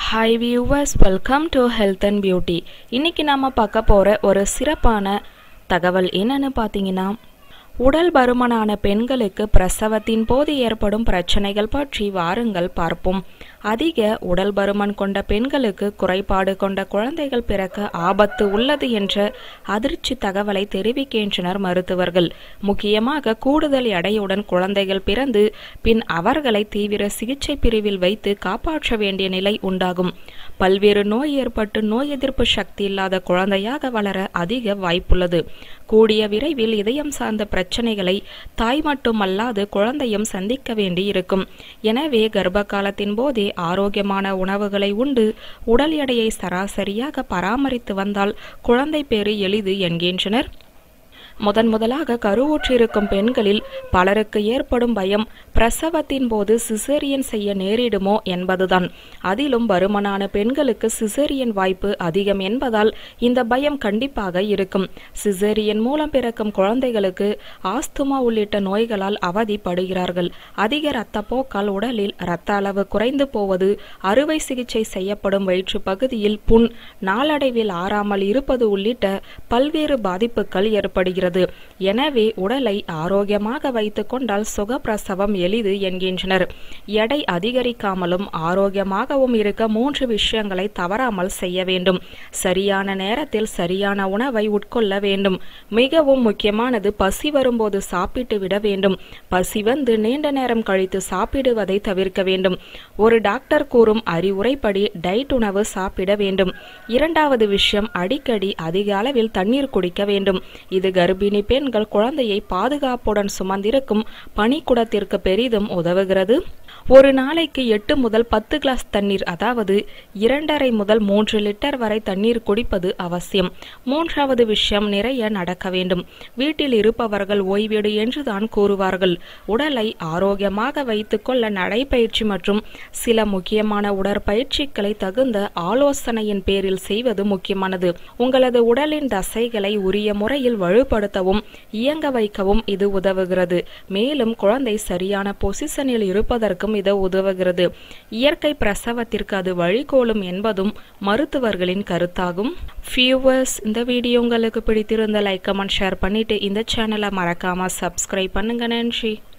hi viewers welcome to health and beauty இன்னைக்கு நாம பார்க்க போற ஒரு சிறப்பான தகவல் என்னன்னு பார்த்தீங்கன்னா உடல் பருமனான பெண்களுக்கு பிரசவத்தின் போது ஏற்படும் பிரச்சனைகள் பற்றி வாருங்கள் பார்ப்போம் அதிக உடல் பருமன் கொண்ட பெண்களுக்கு குறைபாடு கொண்ட குழந்தைகள் பிறக்க ஆபத்து உள்ளது என்ற அதிர்ச்சி தகவலை தெரிவிக்கின்றனர் மருத்துவர்கள் முக்கியமாக கூடுதல் எடையுடன் குழந்தைகள் பிறந்து பின் அவர்களை தீவிர சிகிச்சை பிரிவில் வைத்து காப்பாற்ற வேண்டிய நிலை உண்டாகும் பல்வேறு நோய் ஏற்பட்டு நோய் எதிர்ப்பு சக்தி இல்லாத குழந்தையாக வளர அதிக வாய்ப்புள்ளது கூடிய விரைவில் இதயம் சார்ந்த பிரச்சனைகளை தாய் மட்டுமல்லாது குழந்தையும் சந்திக்க வேண்டி இருக்கும் எனவே கர்ப்ப காலத்தின் போதே ஆரோக்கியமான உணவுகளை உண்டு உடல் எடையை சராசரியாக பராமரித்து வந்தால் குழந்தை பேறு எளிது என்கின்றனர் முதன் முதலாக கருவுற்றிருக்கும் பெண்களில் பலருக்கு ஏற்படும் பயம் பிரசவத்தின் போது சிசேரியன் செய்ய நேரிடுமோ என்பதுதான் அதிலும் பருமனான பெண்களுக்கு சிசேரியன் வாய்ப்பு அதிகம் என்பதால் இந்த பயம் கண்டிப்பாக இருக்கும் சிசேரியன் மூலம் பிறக்கும் குழந்தைகளுக்கு ஆஸ்துமா உள்ளிட்ட நோய்களால் அவதிப்படுகிறார்கள் அதிக இரத்த போக்கால் உடலில் இரத்த அளவு குறைந்து போவது அறுவை சிகிச்சை செய்யப்படும் வயிற்று பகுதியில் புண் நாளடைவில் ஆறாமல் இருப்பது உள்ளிட்ட பல்வேறு பாதிப்புகள் ஏற்படுகிறது இருக்கிறது எனவே உடலை ஆரோக்கியமாக வைத்துக் கொண்டால் சுகப்பிரசவம் எளிது என்கின்றனர் எடை அதிகரிக்காமலும் ஆரோக்கியமாகவும் இருக்க மூன்று விஷயங்களை தவறாமல் செய்ய வேண்டும் சரியான நேரத்தில் சரியான உணவை உட்கொள்ள வேண்டும் மிகவும் முக்கியமானது பசி வரும்போது சாப்பிட்டு விட வேண்டும் பசி வந்து நீண்ட நேரம் கழித்து சாப்பிடுவதை தவிர்க்க வேண்டும் ஒரு டாக்டர் கூறும் அறிவுரைப்படி டயட் உணவு சாப்பிட வேண்டும் இரண்டாவது விஷயம் அடிக்கடி அதிக அளவில் தண்ணீர் குடிக்க வேண்டும் இது கர்ப்பிணி பெண்கள் குழந்தையை பாதுகாப்புடன் சுமந்திருக்கும் பனிக்குடத்திற்கு பெரிதும் உதவுகிறது ஒரு நாளைக்கு எட்டு முதல் பத்து கிளாஸ் தண்ணீர் அதாவது இரண்டரை முதல் மூன்று லிட்டர் வரை தண்ணீர் குடிப்பது அவசியம் மூன்றாவது விஷயம் நிறைய நடக்க வேண்டும் வீட்டில் இருப்பவர்கள் ஓய்வீடு என்றுதான் கூறுவார்கள் உடலை ஆரோக்கியமாக வைத்துக்கொள்ள நடைபயிற்சி மற்றும் சில முக்கியமான உடற்பயிற்சிகளை தகுந்த ஆலோசனையின் பேரில் செய்வது முக்கியமானது உங்களது உடலின் தசைகளை உரிய முறையில் வலுப்படுத்தவும் இயங்க வைக்கவும் இது உதவுகிறது மேலும் குழந்தை சரியான பொசிஷனில் இருப்பதற்கும் இது உதவுகிறது இயற்கை பிரசவத்திற்கு அது வழிகோலும் என்பதும் மருத்துவர்களின் கருத்தாகும் ஃபியூவர்ஸ் இந்த வீடியோ உங்களுக்கு பிடித்திருந்த லைக் கமெண்ட் ஷேர் பண்ணிட்டு இந்த சேனலை மறக்காம சப்ஸ்கிரைப் பண்ணுங்க நன்றி